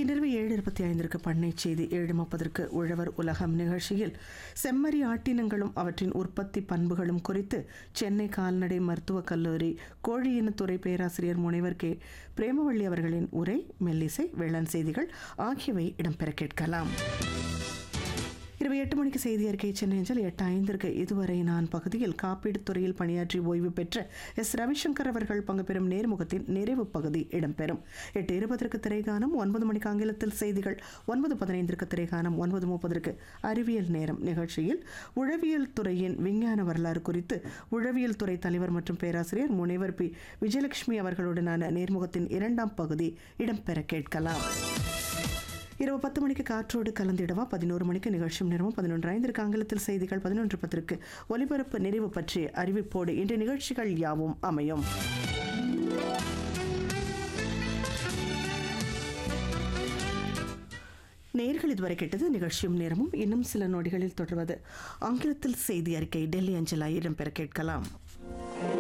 இன்றிரவு ஏழு இருபத்தி ஐந்திற்கு பண்ணை செய்தி ஏழு முப்பதற்கு உழவர் உலகம் நிகழ்ச்சியில் செம்மறி ஆட்டினங்களும் அவற்றின் உற்பத்தி பண்புகளும் குறித்து சென்னை கால்நடை மருத்துவக் கல்லூரி கோழி இனத்துறை பேராசிரியர் முனைவர் கே பிரேமவள்ளி அவர்களின் உரை மெல்லிசை வேளாண் செய்திகள் ஆகியவை இடம்பெற கேட்கலாம் இரவு எட்டு மணிக்கு செய்தி அறிக்கை சென்னை அஞ்சல் எட்டு ஐந்திற்கு இதுவரை நான் பகுதியில் காப்பீடு துறையில் பணியாற்றி ஓய்வு பெற்ற எஸ் ரவிசங்கர் அவர்கள் பங்கு பெறும் நேர்முகத்தின் நிறைவு பகுதி இடம்பெறும் எட்டு இருபதற்கு திரைகானம் ஒன்பது மணிக்கு ஆங்கிலத்தில் செய்திகள் ஒன்பது பதினைந்திற்கு திரைகானம் ஒன்பது முப்பதற்கு அறிவியல் நேரம் நிகழ்ச்சியில் உழவியல் துறையின் விஞ்ஞான வரலாறு குறித்து உழவியல் துறை தலைவர் மற்றும் பேராசிரியர் முனைவர் பி விஜயலட்சுமி அவர்களுடனான நேர்முகத்தின் இரண்டாம் பகுதி இடம்பெற கேட்கலாம் இரவு பத்து மணிக்கு காற்றோடு கலந்திடவா பதினோரு மணிக்கு நிகழ்ச்சியும் நேரமும் பதினொன்று ஐந்திற்கு ஆங்கிலத்தில் செய்திகள் பதினொன்று பத்திற்கு ஒலிபரப்பு நிறைவு பற்றிய அறிவிப்போடு இன்று நிகழ்ச்சிகள் யாவும் அமையும் நேர்கள் இதுவரை கேட்டது நிகழ்ச்சியும் நேரமும் இன்னும் சில நொடிகளில் தொடர்வது ஆங்கிலத்தில் செய்தி அறிக்கை டெல்லி அஞ்சலாய் இடம்பெற கேட்கலாம்